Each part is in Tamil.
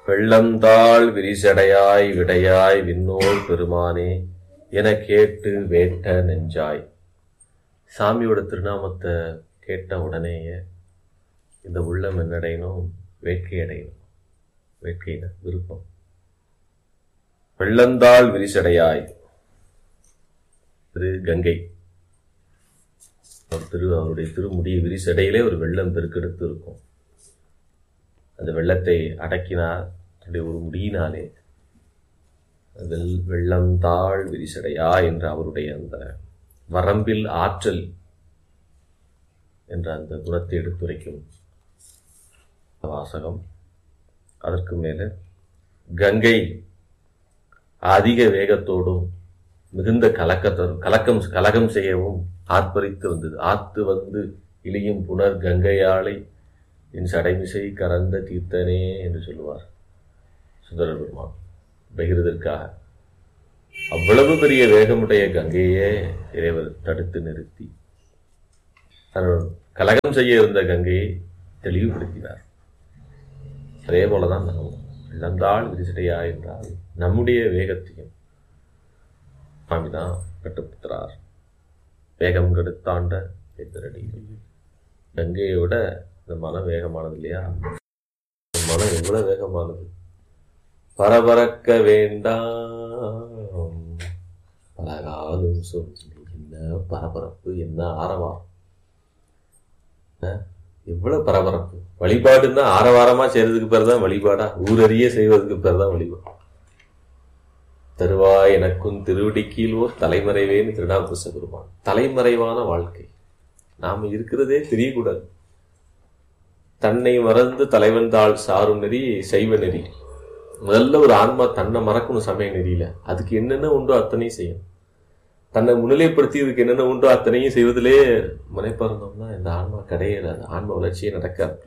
வெள்ளந்தாள் விரிசடையாய் விடையாய் விண்ணோர் பெருமானே என கேட்டு வேட்ட நெஞ்சாய் சாமியோட திருநாமத்தை கேட்ட உடனேயே இந்த உள்ளம் என்னடையணும் வேட்கை அடையணும் வேட்கையின விருப்பம் வெள்ளந்தாள் விரிசடையாய் திரு கங்கை அவர் திரு அவருடைய திருமுடி விரிசடையிலே ஒரு வெள்ளம் பெருக்கெடுத்து இருக்கும் அந்த வெள்ளத்தை அடக்கினார் தன்னுடைய ஒரு முடியினாலே வெள் வெள்ளந்தாள் விரிசடையா என்ற அவருடைய அந்த வரம்பில் ஆற்றல் என்ற அந்த குணத்தை எடுத்துரைக்கும் வாசகம் அதற்கு மேலே கங்கை அதிக வேகத்தோடும் மிகுந்த கலக்கத்தோடும் கலக்கம் கலகம் செய்யவும் ஆர்ப்பரித்து வந்தது ஆத்து வந்து இழியும் புனர் கங்கையாளை என் சடைமிசை கறந்த தீர்த்தனே என்று சொல்லுவார் சுந்தரர் பெருமான் பகிர்வதற்காக அவ்வளவு பெரிய வேகமுடைய கங்கையே இறைவர் தடுத்து நிறுத்தி தன்னோட கலகம் செய்ய இருந்த கங்கையை தெளிவுபடுத்தினார் அதே போலதான் நாம் இழந்தால் விரிசடையா என்றால் நம்முடைய வேகத்தையும் சுவாமிதான் கட்டுப்படுத்துறார் வேகம் கெடுத்தாண்ட எதிரடி கங்கையை விட இந்த மனம் வேகமானது இல்லையா இந்த மனம் எவ்வளவு வேகமானது பரபரக்க வேண்டாம் பலகாலும் சொல்லி என்ன பரபரப்பு என்ன ஆரவாரம் அஹ், எவ்வளவு பரபரப்பு வழிபாடுன்னா ஆரவாரமா செய்யறதுக்கு பேர் தான் வழிபாடா ஊரறிய செய்வதற்கு பேர் தான் வழிபாடு தருவாய் எனக்கும் திருவடிக்கீழ் ஓர் தலைமறைவேன்னு திருநாபுருஷ பெருமான் தலைமறைவான வாழ்க்கை நாம இருக்கிறதே தெரியக்கூடாது தன்னை மறந்து தலைவன் தாள் சாரும் நெறி சைவ நெறி முதல்ல ஒரு ஆன்மா தன்னை மறக்கணும் சமய நெறியில அதுக்கு என்னென்ன உண்டோ அத்தனையும் செய்யும் தன்னை முன்னிலைப்படுத்தி இதுக்கு என்னென்ன உண்டோ அத்தனையும் செய்வதிலே முனைப்பார்ந்தோம்னா இந்த ஆன்மா கிடையாது ஆன்ம வளர்ச்சியே நடக்காது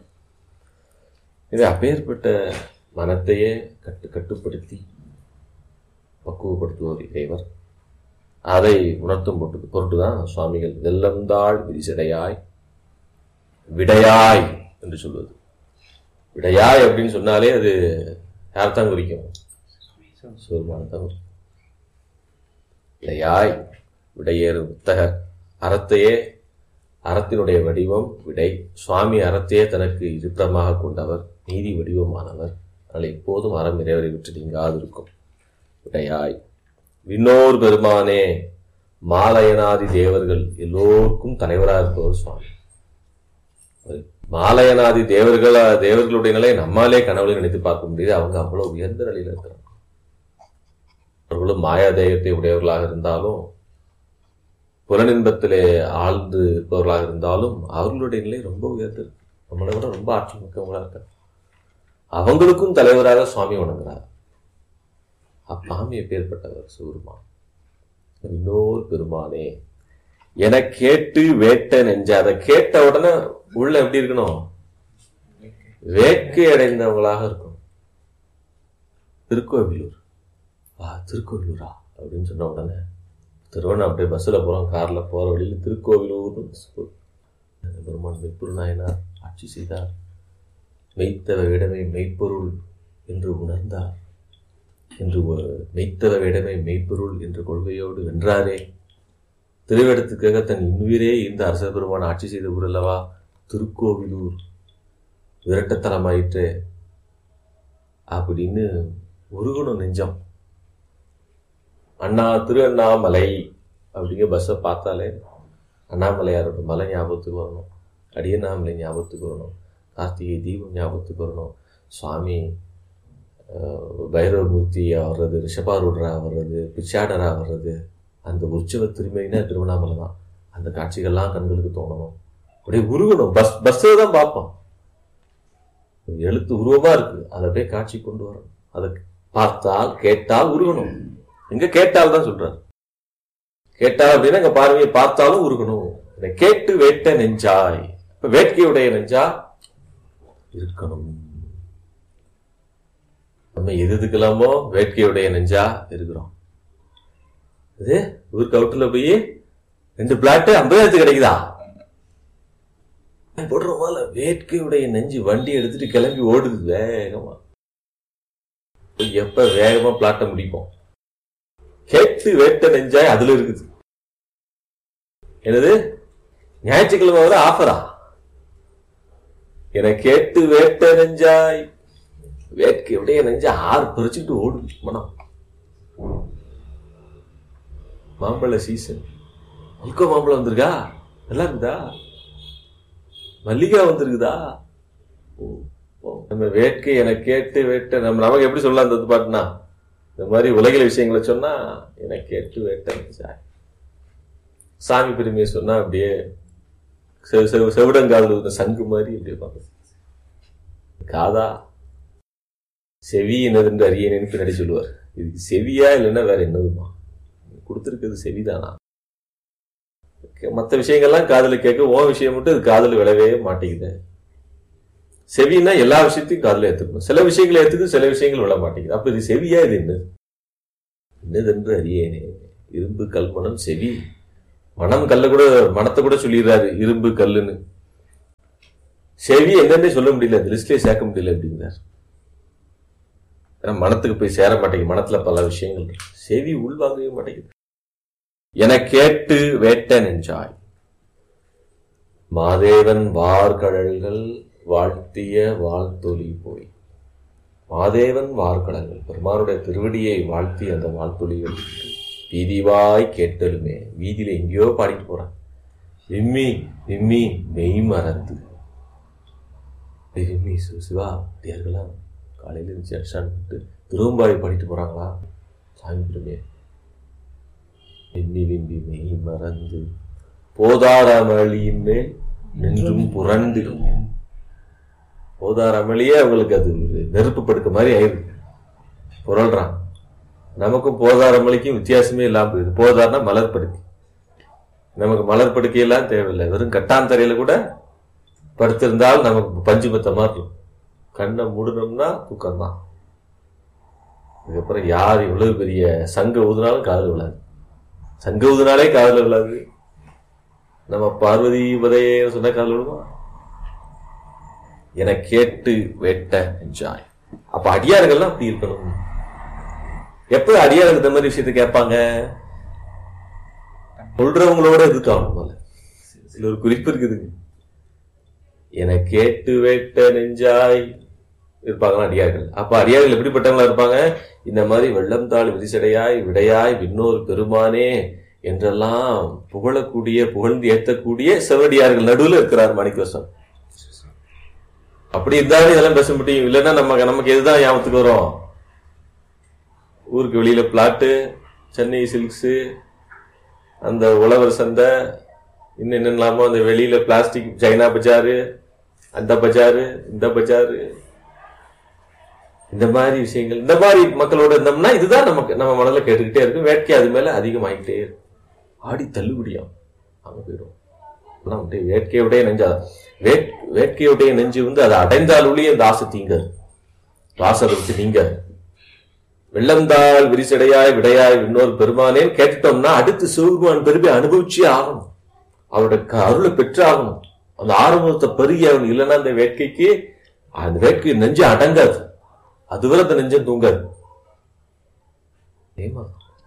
இது அப்பேற்பட்ட மனத்தையே கட்டு கட்டுப்படுத்தி பக்குவப்படுத்துவோர் இறைவர் அதை உணர்த்தும் பொருட்டு பொருட்டுதான் சுவாமிகள் வெள்ளந்தாள் விரிசடையாய் விடையாய் என்று சொல்வது விடையாய் அப்படின்னு சொன்னாலே அது யார்தான் குறிக்கும் சிவருமானத்தான் குறிக்கும் விடையாய் விடையேறு புத்தகர் அறத்தையே அறத்தினுடைய வடிவம் விடை சுவாமி அறத்தையே தனக்கு இருப்பிடமாக கொண்டவர் நீதி வடிவமானவர் அதனால் எப்போதும் அறம் இறைவரை விட்டு நீங்காது இருக்கும் விடையாய் விண்ணோர் பெருமானே மாலயனாதி தேவர்கள் எல்லோருக்கும் தலைவராக இருப்பவர் சுவாமி மாலயனாதி தேவர்கள் தேவர்களுடைய நிலையை நம்மாலே கனவுல நினைத்து பார்க்க முடியுது அவங்க அவ்வளவு உயர்ந்த நிலையில இருக்கிறாங்க அவர்களும் மாயாதேயத்தை உடையவர்களாக இருந்தாலும் புலனின்பத்திலே ஆழ்ந்து இருப்பவர்களாக இருந்தாலும் அவர்களுடைய நிலை ரொம்ப உயர்ந்து இருக்கு நம்மளை விட ரொம்ப ஆற்றல் மிக்கவங்களா இருக்காங்க அவங்களுக்கும் தலைவராக சுவாமி வணங்குறார் அப்பாமி எப்பேற்பட்டவர் சிவருமான் இன்னொரு பெருமானே என கேட்டு வேட்ட நெஞ்ச அதை கேட்ட உடனே உள்ள எப்படி இருக்கணும் வேட்கை அடைந்தவங்களாக இருக்கணும் திருக்கோவிலூர் ஆ திருக்கோவிலூரா அப்படின்னு சொன்ன உடனே திருவண்ணா அப்படியே பஸ்ஸில் போகிறோம் காரில் போகிற வழியில் திருக்கோவிலூர்னு பஸ் போகுது. பெருமான் மெய்ப்பொருள் நாயனார் ஆட்சி செய்தார் மெய்த்தவ விடமே மெய்ப்பொருள் என்று உணர்ந்தார் என்று ஒரு மெய்த்தவ விடமே மெய்ப்பொருள் என்ற கொள்கையோடு வென்றாரே திருவிடத்துக்காக தன் இன்னுயிரே இந்த அரச பெருமான் ஆட்சி செய்த ஊர் அல்லவா திருக்கோவிலூர் விரட்டத்தனமாயிற்று அப்படின்னு உருகணும் நெஞ்சம் அண்ணா திரு அண்ணாமலை அப்படிங்கிற பஸ்ஸை பார்த்தாலே அண்ணாமலையாரோட மலை ஞாபகத்துக்கு வரணும் அடியண்ணாமலை ஞாபகத்துக்கு வரணும் கார்த்திகை தீபம் ஞாபகத்துக்கு வரணும் சுவாமி அஹ், பைரவமூர்த்தியா வர்றது ரிஷபாரூடரா வர்றது பிச்சாடரா வர்றது அந்த உற்சவ திருமைனா திருவண்ணாமலை தான் அந்த காட்சிகள்லாம் கண்களுக்கு தோணணும் அப்படியே உருகணும் பஸ் பஸ்ஸில் தான் பார்ப்போம் எழுத்து உருவமா இருக்கு அதை அப்படியே காட்சி கொண்டு வரணும் அதை பார்த்தால் கேட்டால் உருகணும் எங்க கேட்டால் தான் சொல்றாரு கேட்டால் அப்படின்னா எங்க பார்வையை பார்த்தாலும் உருகணும் இதை கேட்டு வேட்ட நெஞ்சாய் இப்ப வேட்கையுடைய நெஞ்சா இருக்கணும் நம்ம எது எதுக்கெல்லாமோ வேட்கையுடைய நெஞ்சா இருக்கிறோம் இது ஊருக்கு அவுட்டுல போய் ரெண்டு பிளாட்டு ஐம்பதாயிரத்து கிடைக்குதா போடுற போல வேட்கையுடைய நெஞ்சு வண்டி எடுத்துட்டு கிளம்பி ஓடுது வேகமா எப்ப வேகமா பிளாட்ட முடிப்போம் கேட்டு வேட்ட நெஞ்சாய் அதுல இருக்குது என்னது ஞாயிற்றுக்கிழமை வர ஆஃபரா என கேட்டு வேட்ட நெஞ்சாய் வேட்கை அப்படியே நெஞ்ச ஆறு பறிச்சுட்டு ஓடுது மனம் மாம்பழ சீசன் மல்கோ மாம்பழம் வந்திருக்கா நல்லா இருக்குதா மல்லிகா வந்திருக்குதா ஓ, ஓ. நம்ம வேட்கை என கேட்டு வேட்ட நம்ம நமக்கு எப்படி சொல்லலாம் அந்த பாட்டுனா இந்த மாதிரி உலகில விஷயங்களை சொன்னா என கேட்டு வேட்ட நெஞ்சாய் சாமி பெருமையை சொன்னா அப்படியே செ- செ- செவிடங்காதுல இருந்த சங்கு மாதிரி அப்படியே பார்க்க காதா செவி என்னதுன்னு அறியேனேன்னு பின்னாடி சொல்லுவார் இதுக்கு செவியா இல்லைன்னா வேற என்னதுமா கொடுத்துருக்கிறது செவிதானா மற்ற விஷயங்கள்லாம் காதுல கேட்க ஓ விஷயம் மட்டும் இது காதுல விழவே மாட்டேங்குது செவின்னா எல்லா விஷயத்தையும் காதுல ஏத்துக்கணும் சில விஷயங்களை ஏத்துக்கு சில விஷயங்கள் விழ மாட்டேங்குது அப்ப இது செவியா இது என்னது என்னதென்று அறியேனே இரும்பு கல்மணம் செவி மனம் கல்ல கூட மனத்தை கூட சொல்லிடுறாரு இரும்பு கல்லுன்னு செவி என்னன்னே சொல்ல முடியல இந்த லிஸ்ட்லயே சேர்க்க முடியல அப்படிங்கிறார் ஏன்னா மனத்துக்கு போய் சேர மாட்டேங்குது மனத்துல பல விஷயங்கள் இருக்கு. செவி உள்வாங்கவே மாட்டேங்குது என கேட்டு வேட்ட நெஞ்சாய் மாதேவன் வார்கடல்கள் வாழ்த்திய வாழ்த்தொலி போய் மாதேவன் வார்கடல்கள் பெருமானுடைய திருவடியை வாழ்த்தி அந்த வாழ்த்தொலிகள் வீதிவாய் கேட்டலுமே வீதியில எங்கேயோ பாடிட்டு போறான் விம்மி விம்மி மெய் மறந்து டேய் விம்மி சிவ- சிவா தேர்களாம் காலையில இருந்துச்சு அடிச்சான்ட்டு திருவம்பாடி பாடிட்டு போறாங்களா சாமி பெருமே விம்மி விம்மி மெய் மறந்து போதாரமளியின் மேல் நின்றும் புரண்டிடும் போதாரமளியே அவங்களுக்கு அது ஒரு நெருப்பு படுக்க மாதிரி ஆயிருக்கு புரள்றான் நமக்கும் போதாரமளிக்கும் வித்தியாசமே இல்லாம போயிடுது போதார்னா மலர் படுக்கை நமக்கு மலர் படுக்கையெல்லாம் தேவையில்லை வெறும் கட்டாந்தரையில கூட படுத்திருந்தால் நமக்கு பஞ்சு பத்த மாதிரி இருக்கும் கண்ணை மூடணும்னா தூக்கம் தான் இதுக்கப்புறம் யார் இவ்வளவு பெரிய சங்க ஊதுனாலும் காதல் விழாது சங்க ஊதுனாலே காதல் விழாது நம்ம பார்வதி உதய சொன்ன காதல் விழுமா என கேட்டு வெட்ட என்ஜாய் அப்ப அடியார்கள்லாம் அப்படி இருக்கணும் எப்ப அடியார்கள் இந்த மாதிரி விஷயத்தை கேட்பாங்க சொல்றவங்களோட இருக்காங்க போல இதுல ஒரு குறிப்பு இருக்குதுங்க என கேட்டு வேட்ட நெஞ்சாய் இருப்பாங்களா அடியார்கள் அப்ப அடியார்கள் எப்படிப்பட்டவங்களா இருப்பாங்க இந்த மாதிரி வெள்ளம் தாள் விரிசடையாய் விடையாய் விண்ணோர் பெருமானே என்றெல்லாம் புகழக்கூடிய புகழ்ந்து ஏத்தக்கூடிய செவடியார்கள் நடுவுல இருக்கிறார் மாணிக்கவசம் அப்படி இருந்தாலும் இதெல்லாம் பேச முடியும் இல்லைன்னா நம்ம நமக்கு எதுதான் ஞாபகத்துக்கு வரும் ஊருக்கு வெளியில பிளாட்டு சென்னை சில்க்ஸு அந்த உழவர் சந்தை இன்னும் என்னென்னலாமோ அந்த வெளியில பிளாஸ்டிக் சைனா பஜாரு அந்த பஜாரு இந்த பஜாரு இந்த மாதிரி விஷயங்கள் இந்த மாதிரி மக்களோட இருந்தோம்னா இதுதான் நமக்கு நம்ம மனதில் கேட்டுக்கிட்டே இருக்கும் வேட்கை அது மேல அதிகமாகிட்டே இருக்கும் ஆடி தள்ளுபடியாம் அங்க போயிடும் ஆனா அப்படியே வேட்கையோடைய நெஞ்சா வேட் வேட்கையோடைய நெஞ்சு வந்து அதை அடைந்தால் ஒழிய அந்த ஆசை தீங்காது வாசலை விட்டு நீங்காது வெள்ளந்தாள் விரிசடையாய் விடையாய் இன்னொரு பெருமானேன்னு கேட்டுட்டோம்னா அடுத்து சிவபெருமான் பெருமை அனுபவிச்சே ஆகணும் அவருடைய க- அருளை பெற்று ஆகணும் அந்த ஆரம்பத்தை பெருகி அவன் இல்லைன்னா அந்த வேட்கைக்கு அந்த வேட்கை நெஞ்சு அடங்காது அதுவரை அந்த நெஞ்சம் தூங்காது ஏமா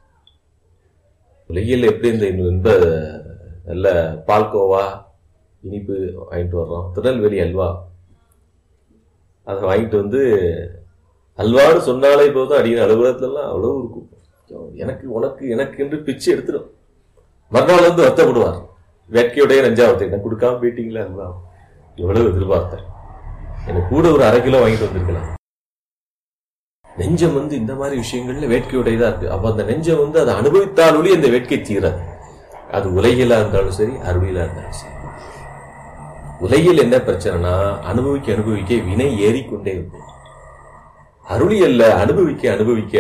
உலகில் எப்படி இந்த இன்ப நல்ல பால்கோவா இனிப்பு வாங்கிட்டு வர்றோம் திருநெல்வேலி அல்வா அதை வாங்கிட்டு வந்து அல்வான்னு சொன்னாலே போதும் அடிக்கிற அலுவலகத்துலலாம் அவ்வளவு இருக்கும் எனக்கு உனக்கு எனக்கு என்று பிச்சு எடுத்துடும் மறுநாள் வந்து வருத்தப்படுவார் வேட்கையுடைய நெஞ்சாவத்தை எனக்கு கொடுக்காம போயிட்டீங்களா அல்வா எவ்வளவு எதிர்பார்த்தேன் எனக்கு கூட ஒரு அரை கிலோ வாங்கிட்டு வந்திருக்கலாம் நெஞ்சம் வந்து இந்த மாதிரி விஷயங்கள்ல வேட்கையுடையதா இருக்கு அப்ப அந்த நெஞ்சம் வந்து அதை அனுபவித்தால் ஒளி அந்த வேட்கை தீராது அது உலகிலா இருந்தாலும் சரி அருளிலா இருந்தாலும் சரி உலகில் என்ன பிரச்சனைனா அனுபவிக்க அனுபவிக்க வினை ஏறிக்கொண்டே இருக்கும் அருளி அல்ல அனுபவிக்க அனுபவிக்க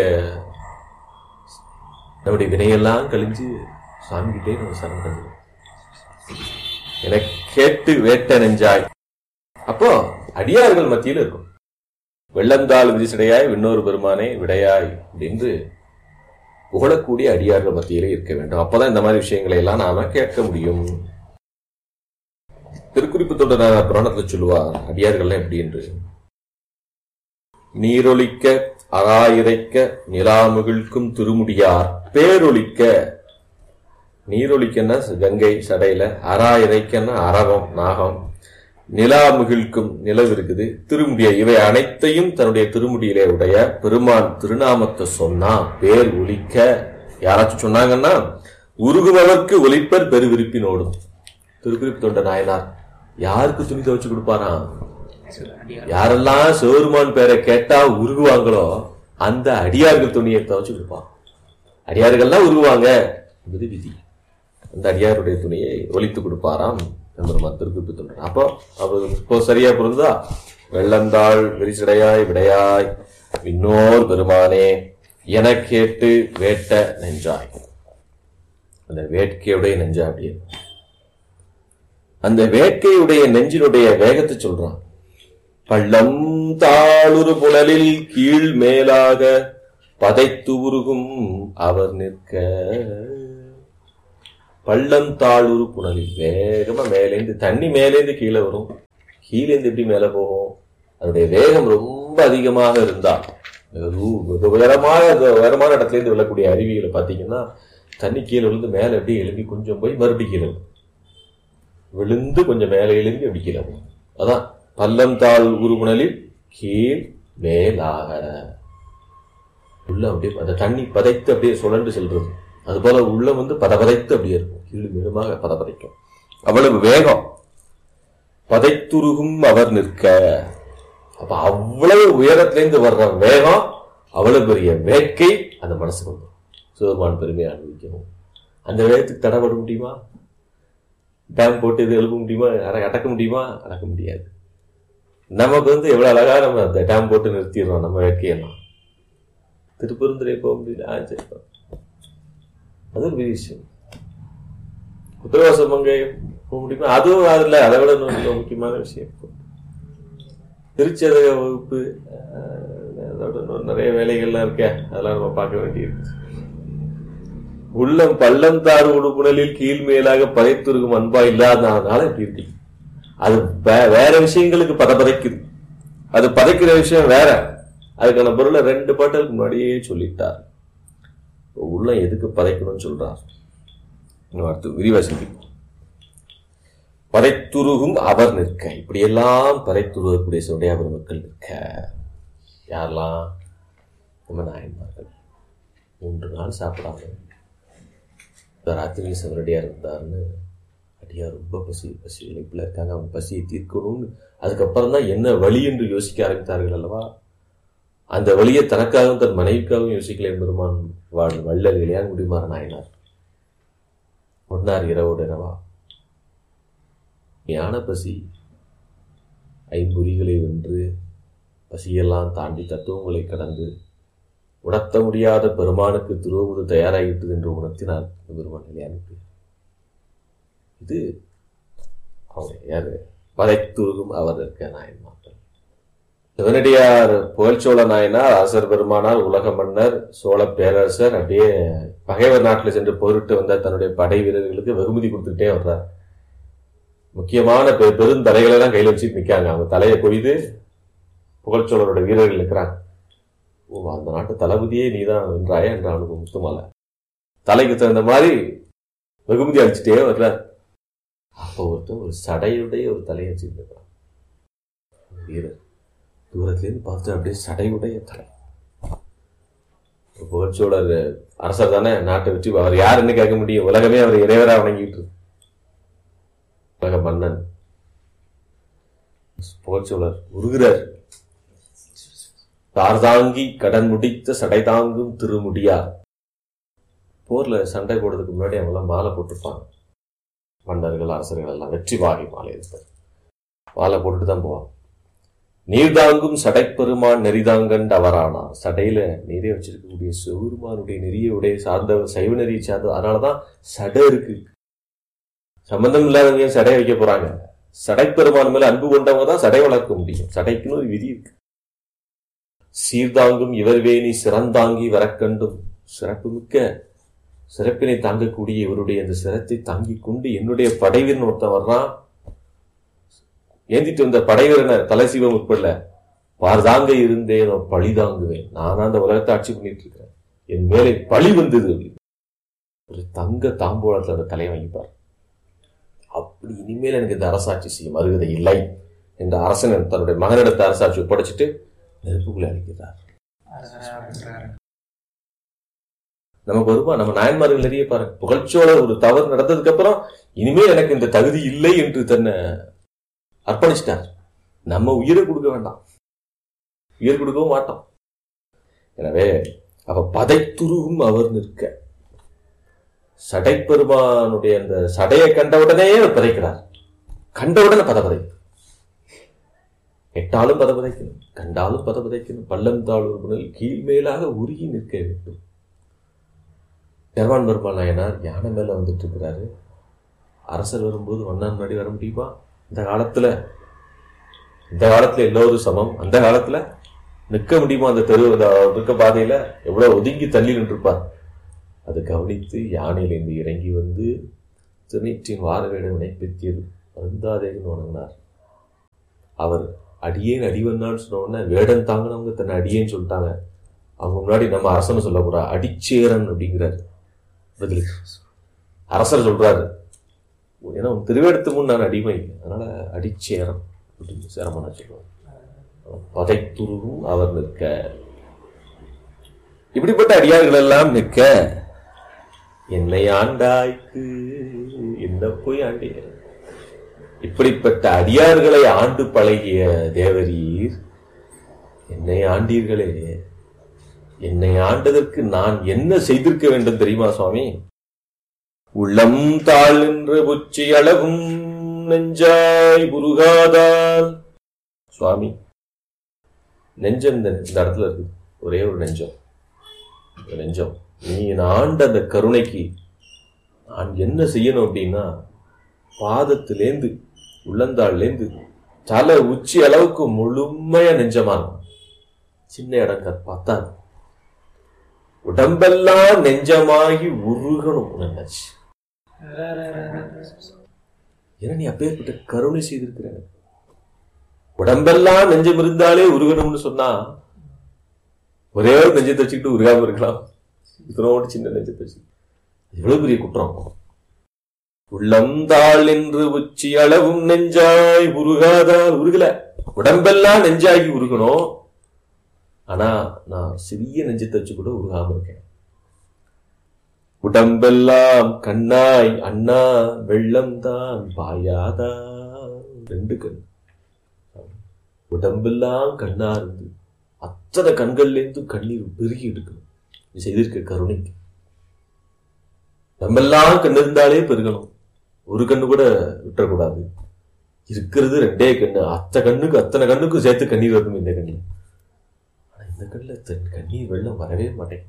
நம்முடைய வினையெல்லாம் கழிஞ்சு சாமிகிட்டே நம்ம சரணடைஞ்சோம் என கேட்டு வேட்ட நெஞ்சாய் அப்போ அடியார்கள் மத்தியில் இருக்கும் வெள்ளந்தாள் விரிசடையாய் விண்ணோர் பெருமானே விடையாய் அப்படின்னு புகழக்கூடிய அடியார்கள் மத்தியிலே இருக்க வேண்டும் அப்பதான் இந்த மாதிரி விஷயங்களை எல்லாம் நாம கேட்க முடியும் திருக்குறிப்பு தொண்டர் புராணத்துல சொல்லுவார் அடியார்கள்லாம் எப்படி என்று நீரொலிக்க அராயிரைக்க நிலாமுகிழ்க்கும் திருமுடியார் பேரொழிக்க நீரொழிக்கன்னா கங்கை சடையில அராயிரைக்கன்னா அரவம் நாகம் நிலாமுகிழ்க்கும் நிலவு இருக்குது திருமுடிய இவை அனைத்தையும் தன்னுடைய திருமுடியிலே உடைய பெருமான் திருநாமத்தை சொன்னா பேர் ஒலிக்க யாராச்சும் சொன்னாங்கன்னா உருகுபவர்க்கு ஒலிப்பர் பெருவிருப்பினோடும் திருக்குறிப்பு தொண்ட நாயனார் யாருக்கு துணி துவைச்சு கொடுப்பாராம் யாரெல்லாம் சிவருமான் பேரை கேட்டா உருகுவாங்களோ அந்த அடியார்கள் துணியை துவைச்சு கொடுப்பான் அடியார்கள்லாம் உருகுவாங்க இது விதி அந்த அடியாருடைய துணியை ஒலித்து கொடுப்பாராம் எம்பெருமான் திருக்குறிப்பு தொண்டர் அப்போ அவர் இப்போ சரியா பொருந்தா வெள்ளந்தாள் விரிசடையாய் விடையாய் விண்ணோர் பெருமானே என கேட்டு வேட்ட நெஞ்சாய் அந்த வேட்கையுடைய நெஞ்சா அப்படியே அந்த வேட்கையுடைய நெஞ்சினுடைய வேகத்தை சொல்றான் பள்ளம் தாளுரு புலலில் கீழ் மேலாக பதைத்து உருகும் அவர் நிற்க பள்ளம் தாளுரு புனலில் வேகமா மேலேந்து தண்ணி மேலேந்து கீழே வரும் கீழேந்து எப்படி மேலே போகும் அதனுடைய வேகம் ரொம்ப அதிகமாக இருந்தா வெகு- வெகு உயரமான உயரமான இடத்துல இருந்து விழக்கூடிய அருவிகளை பார்த்தீங்கன்னா தண்ணி கீழே விழுந்து மேலே எப்படி எழும்பி கொஞ்சம் போய் மறுபடியும் கீழே விழும். விழுந்து கொஞ்சம் மேலே எழும்பி அப்படி கீழே போகும் அதான் பள்ளம் தாழ் உருகுணலில் கீழ் மேலாக உள்ள அப்படியே அந்த தண்ணி பதைத்து அப்படியே சுழன்று செல்றது அது போல உள்ள வந்து பதபதைத்து அப்படியே இருக்கும் கீழ் மீதுமாக பதபதைக்கும் அவ்வளவு வேகம் பதைத்துருகும் அவர் நிற்க அப்ப அவ்வளவு உயரத்திலிருந்து வர்ற வேகம் அவ்வளவு பெரிய வேட்கை அந்த மனசுக்கு வந்துடும் சிவபெருமான் பெருமையை அனுபவிக்கணும் அந்த வேகத்துக்கு தடைபட முடியுமா டேம் போட்டு இது எழுப்ப முடியுமா அட- அடக்க முடியுமா அடக்க முடியாது நமக்கு வந்து எவ்வளவு அழகா நம்ம அந்த டேம் போட்டு நிறுத்திடுறோம் நம்ம வேட்கையெல்லாம் திருப்பெருந்துறை போக முடியல ஆ சரி போ. அது ஒரு பெரிய விஷயம் உத்தரவாசம் அங்கே போக முடியுமா அதுவும் அதுல அதை விட இன்னும் மிக முக்கியமான விஷயம் திருச்சதக வகுப்பு அஹ், அதோட இன்னும் நிறைய வேலைகள்லாம் இருக்கே அதெல்லாம் நம்ம பார்க்க வேண்டியிருக்கு உள்ளம் பள்ளம் தாறு உடுப்புணலில் கீழ் மேலாக பதைத்துருக்கும் அன்பா இல்லாதனால இப்படி இருக்கு அது வே- வேற விஷயங்களுக்கு பதபதைக்குது அது பதைக்கிற விஷயம் வேற அதுக்கான பொருளை ரெண்டு பாட்டலுக்கு முன்னாடியே சொல்லிட்டார் உள்ளம் எதுக்கு பதைக்கணும்னு சொல்றார் இன்னும் அடுத்து விரிவாசிக்கு பதைத்துருகும் அவர் நிற்க இப்படியெல்லாம் பதைத்துருகக்கூடிய சுடைய பெருமக்கள் நிற்க யாரெல்லாம் நம்ம நாயன்மார்கள் மூன்று நாள் சாப்பிடாம இந்த ராத்திரி சிவரடியார் இருந்தாருன்னு அடியார் ரொம்ப பசி பசி இழைப்பில் இருக்காங்க அவங்க பசியை தீர்க்கணும்னு அதுக்கப்புறம் தான் என்ன வழி என்று யோசிக்க ஆரம்பித்தார்கள் அல்லவா அந்த வழியை தனக்காகவும் தன் மனைவிக்காகவும் யோசிக்கல பெருமான் வாழ் வள்ளல் இளையான்குடி மாற நாயனார் ஒன்னார் இரவோடு இரவா ஞான பசி ஐம்பொறிகளை வென்று பசியெல்லாம் தாண்டி தத்துவங்களை கடந்து உணர்த்த முடியாத பெருமானுக்கு திருவுது தயாராகிவிட்டது என்று உணர்த்தினார் பெருமான் இளையானுக்கு இது அவங்க யாரு பதைத்துருகும் அவர் இருக்க நாயன்மார்கள் சிவனடியார் புகழ்ச்சோழ நாயனார் அரசர் பெருமானார் உலக மன்னர் சோழ பேரரசர் அப்படியே பகைவர் நாட்டில் சென்று போரிட்டு வந்த தன்னுடைய படை வீரர்களுக்கு வெகுமதி கொடுத்துக்கிட்டே வர்றார் முக்கியமான பெ- பெருந்தலைகளை எல்லாம் கையில் வச்சுட்டு நிற்காங்க அவங்க தலையை கொய்து புகழ்ச்சோழரோட வீரர்கள் நிற்கிறாங்க ஓ அந்த நாட்டு தளபதியே நீதான் வென்றாயா என்ற அவனுக்கு முத்துமால தலைக்கு தகுந்த மாதிரி வெகுமதி அடிச்சுட்டே வர்றார் அப்போ ஒருத்தன் ஒரு சடையுடைய ஒரு தலையை வச்சுருக்கான் வீரர் தூரத்துலேருந்து பார்த்து அப்படியே சடையுடைய தலை ஒரு புகழ்ச்சோழர் அரசர் தானே நாட்டை வச்சு அவர் யாருன்னு கேட்க முடியும் உலகமே அவர் இறைவரா வணங்கிட்டு இருக்கு உலக மன்னன் புகழ்ச்சோழர் உருகிறார் தார்தாங்கி கடன் முடித்த சடை தாங்கும் திருமுடியார் போர்ல சண்டை போடுறதுக்கு முன்னாடி அவங்க எல்லாம் மாலை போட்டிருப்பாங்க மன்னர்கள் அரசர்கள் எல்லாம் வெற்றி வாகை மாலை இருப்பார் மாலை போட்டுட்டு தான் போவாங்க நீர் தாங்கும் சடைப்பெருமான் நெறிதாங்கண்டு அவரானார் சடையில நீரே வச்சிருக்கக்கூடிய சிவருமானுடைய நெறிய உடைய சார்ந்த சைவ நெறியை சார்ந்த அதனாலதான் சடை இருக்கு சம்பந்தம் இல்லாதவங்க ஏன் சடை வைக்க போறாங்க சடைப்பெருமான் மேல அன்பு கொண்டவங்க தான் சடை வளர்க்க முடியும் சடைக்குன்னு ஒரு விதி இருக்கு சீர்தாங்கும் இவர் வேணி சிறந்தாங்கி வரக்கண்டும் சிறப்புமிக்க சிறப்பினை தாங்கக்கூடிய இவருடைய அந்த சிரத்தை தாங்கிக் கொண்டு என்னுடைய படைவீரன் ஒருத்தன் வர்றான் ஏந்திட்டு வந்த படைவீரனை தலை சீவம் உட்படல பார்தாங்க இருந்தேன் நான் பழி தாங்குவேன் நானா அந்த உலகத்தை ஆட்சி பண்ணிட்டு இருக்கிறேன் என் மேலே பழி வந்தது அப்படின்னு. ஒரு தங்க தாம்பூலத்துல அந்த தலையை வாங்கிப்பார் அப்படி இனிமேல் எனக்கு இந்த அரசாட்சி செய்யும் அருகதை இல்லை என்ற அரசன் தன்னுடைய மகனிடத்த அரசாட்சி ஒப்படைச்சிட்டு நெருப்புக்குள்ளே அழைக்கிறார் நமக்கு வருமா நம்ம நாயன்மார்கள் நிறைய பாருங்க புகழ்ச்சியோட ஒரு தவறு நடந்ததுக்கு அப்புறம் இனிமேல் எனக்கு இந்த தகுதி இல்லை என்று தன்னை அர்ப்பணிச்சிட்டார் நம்ம உயிரை கொடுக்க வேண்டாம் உயிர் கொடுக்கவும் மாட்டோம் எனவே அவ பதைத்துருவும் அவர் நிற்க சடைப்பெருமானுடைய அந்த சடையை கண்டவுடனே அவர் பதைக்கிறார் கண்டவுடனே பதபதை எட்டாலும் பதபதைக்கணும் கண்டாலும் பதபதைக்கணும் பள்ளம் தாழ்வுகளில் கீழ்மேலாக உருகி நிற்க வேண்டும் பெருமான் பெருமாள் நாயனார் யானை மேல வந்துட்டு இருக்கிறாரு அரசர் வரும்போது ஒன்னாம் முன்னாடி வர முடியுமா இந்த காலத்துல இந்த காலத்துல எல்லோரும் சமம் அந்த காலத்துல நிற்க முடியுமா அந்த தெரு அந்த இருக்க பாதையில எவ்வளவு ஒதுங்கி தள்ளி நின்றுப்பார் அது கவனித்து யானையிலிருந்து இறங்கி வந்து திருநீற்றின் வாரவேட வினைப்பெத்தியது வருந்தாதேன்னு வணங்கினார் அவர் அடியேன் அடிவன்னான்னு சொன்ன உடனே வேடன் தாங்கினவங்க தன்னை அடியேன்னு சொல்லிட்டாங்க அவங்க முன்னாடி நம்ம அரசனை சொல்லக்கூடாது அடிச்சேரன் அப்படிங்கிறாரு பதிலுக்கு அரசர் சொல்றாரு ஏன்னா உன் திருவேடத்து முன் நான் அடிமை அதனால அடிச்சேரன் அப்படின்னு சேரமான சொல்லுவார் பதைத்துருவும் அவர் நிற்க இப்படிப்பட்ட அடியார்கள் எல்லாம் நிற்க என்னை ஆண்டாய்க்கு என்ன போய் ஆண்டிய இப்படிப்பட்ட அடியார்களை ஆண்டு பழகிய தேவரீர் என்னை ஆண்டீர்களே என்னை ஆண்டதற்கு நான் என்ன செய்திருக்க வேண்டும் தெரியுமா சுவாமி உள்ளம் தாழ் என்று உச்சி அளவும் நெஞ்சாய் புருகாதால் சுவாமி நெஞ்சம் இந்த இந்த இடத்துல இருக்கு ஒரே ஒரு நெஞ்சம் இந்த நெஞ்சம் நீ ஆண்ட அந்த கருணைக்கு நான் என்ன செய்யணும் அப்படின்னா பாதத்திலேந்து உள்ளந்தாள்லேந்து தலை உச்சி அளவுக்கு முழுமையா நெஞ்சமா இருக்கும் சின்ன இடம் க- பார்த்தா உடம்பெல்லாம் நெஞ்சமாகி உருகணும் நினைச்சு ஏன்னா நீ அப்பேற்பட்ட கருணை செய்திருக்கிற உடம்பெல்லாம் நெஞ்சம் இருந்தாலே உருகணும்னு சொன்னா ஒரே ஒரு நெஞ்சத்தை வச்சுக்கிட்டு உருகாம இருக்கலாம் இத்தனோடு சின்ன நெஞ்சத்தை வச்சு எவ்வளவு பெரிய குற்றம் உள்ளம் தாள் என்று உச்சி அளவும் நெஞ்சாய் உருகாதால் உருகல உடம்பெல்லாம் நெஞ்சாகி உருகணும் ஆனா நான் சிறிய நெஞ்சத்தை வச்சு கூட உருகாம இருக்கேன் உடம்பெல்லாம் கண்ணாய் அண்ணா வெள்ளம் தான் பாயாதா ரெண்டு கண் உடம்பெல்லாம் கண்ணா இருந்து அத்தனை கண்கள்ல இருந்து கண்ணீர் பெருகி எடுக்கணும் நீ செய்திருக்க கருணைக்கு நம்மெல்லாம் கண்ணு இருந்தாலே பெருகணும் ஒரு கண்ணு கூட விட்டுறக்கூடாது இருக்கிறது ரெண்டே கண்ணு அத்தனை கண்ணுக்கு அத்தனை கண்ணுக்கும் சேர்த்து கண்ணீர் வரணும் இந்த கண்ணில் ஆனா இந்த கண்ணில் தன் கண்ணீர் வெள்ளம் வரவே மாட்டேன்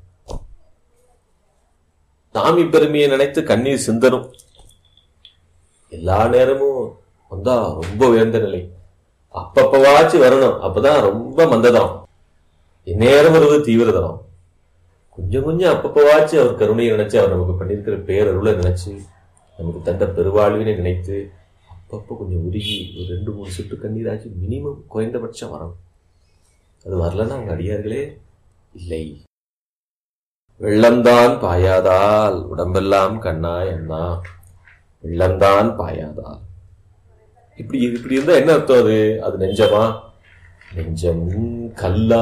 சாமி பெருமையை நினைத்து கண்ணீர் சிந்தனும் எல்லா நேரமும் வந்தா ரொம்ப உயர்ந்த நிலை அப்பப்பவாச்சும் வரணும் அப்பதான் ரொம்ப மந்ததனம் இந்நேரம் வருவது தீவிரதனம் கொஞ்சம் கொஞ்சம் அப்பப்பவாச்சும் அவர் கருணையை நினைச்சு அவர் நமக்கு பண்ணியிருக்கிற பேரருளை நினைச்சு நமக்கு தந்த பெருவாழ்வினை நினைத்து அப்பப்போ கொஞ்சம் உருகி ஒரு ரெண்டு மூணு சுட்டு கண்ணீராச்சு மினிமம் குறைந்தபட்சம் வரணும் அது வரலன்னா அவங்க அடியார்களே இல்லை வெள்ளம்தான் பாயாதால் உடம்பெல்லாம் கண்ணாய் அண்ணா வெள்ளம்தான் பாயாதால் இப்படி இப்படி இருந்தா என்ன அர்த்தம் அது அது நெஞ்சமா நெஞ்சம் கல்லா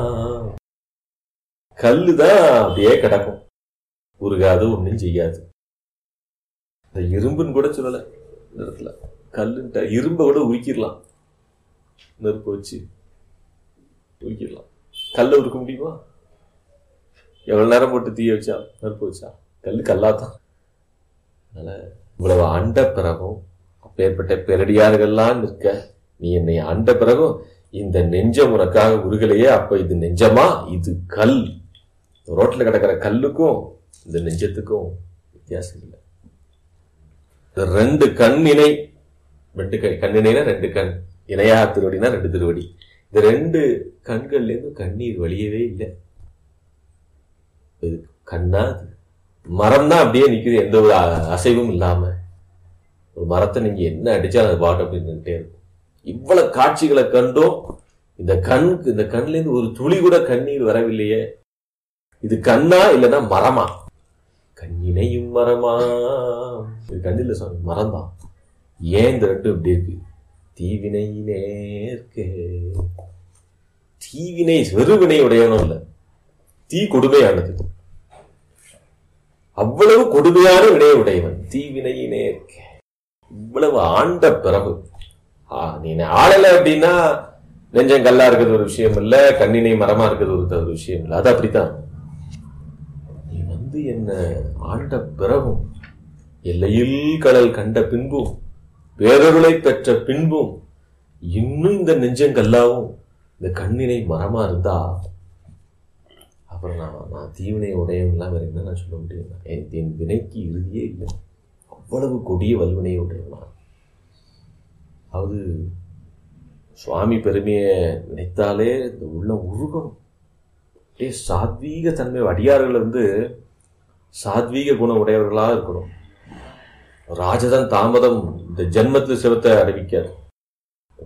கல்லுதான் அப்படியே கிடக்கும் உருகாது ஒண்ணும் செய்யாது இந்த இரும்புன்னு கூட சொல்லல இந்த இடத்துல கல்லுன்ட்ட இரும்பை கூட உரிக்கிடலாம் நெருப்பு வச்சு உரிக்கிடலாம் கல்லை உருக்க முடியுமா எவ்வளவு நேரம் போட்டு தீய வச்சா நெருப்பு வச்சா கல்லு கல்லாதான் அதனால இவ்வளவு ஆண்ட பிறகும் அப்பேற்பட்ட பெரடியார்கள்லாம் நிற்க நீ என்னை ஆண்ட பிறகும் இந்த நெஞ்சம் உனக்காக உருகலையே அப்ப இது நெஞ்சமா இது கல் ரோட்ல கிடக்கிற கல்லுக்கும் இந்த நெஞ்சத்துக்கும் வித்தியாசம் இல்லை இந்த ரெண்டு கண் இணை ரெண்டு கண் கண்ணிணைனா ரெண்டு கண் இணையா திருவடினா ரெண்டு திருவடி இந்த ரெண்டு கண்கள்ல இருந்து கண்ணீர் வழியவே இல்லை இது கண்ணா அது மரம் தான் அப்படியே நிக்குது எந்த ஒரு அ- அசைவும் இல்லாம ஒரு மரத்தை நீங்க என்ன அடிச்சாலும் அது பாட்டு அப்படி நின்றுட்டே இருக்கும் இவ்வளவு காட்சிகளை கண்டும் இந்த கண் இந்த கண்ல இருந்து ஒரு துளி கூட கண்ணீர் வரவில்லையே இது கண்ணா இல்லைன்னா மரமா கண்ணினையும் மரமா இது கண்ணில் சாமி மரம்தான் ஏன் இந்த ரெண்டும் இப்படி இருக்கு தீவினை நேர்க்கே தீவினை வெறுவினை உடையவனும் இல்லை தீ கொடுமையானது அவ்வளவு கொடுமையான வினையை உடையவன் தீவினையினே இருக்கே இவ்வளவு ஆண்ட பிறகு ஆ, நீ என்னை ஆளல அப்படின்னா நெஞ்சம் கல்லா இருக்கிறது ஒரு விஷயம் இல்ல கண்ணினை மரமா இருக்கிறது ஒரு த- ஒரு விஷயம் இல்ல அது அப்படித்தான் நீ வந்து என்ன ஆண்ட பிறகும் எல்லையில் கடல் கண்ட பின்பும் வேறொருளை பெற்ற பின்பும் இன்னும் இந்த நெஞ்சங்கல்லாவும் இந்த கண்ணினை மரமா இருந்தா அப்புறம் நான் நான் தீவினை உடையவன் இல்லாம வேற என்ன நான் சொல்ல முடியும் என் என் வினைக்கு இறுதியே இல்லை அவ்வளவு கொடிய வல்வினை உடையவனா அது சுவாமி பெருமையை நினைத்தாலே இந்த உள்ளம் உருகணும் அப்படியே சாத்வீக தன்மை அடியார்கள் வந்து சாத்வீக குணம் உடையவர்களா இருக்கணும் ராஜதன் தாமதம் இந்த ஜென்மத்தில் சிவத்தை அறிவிக்கார்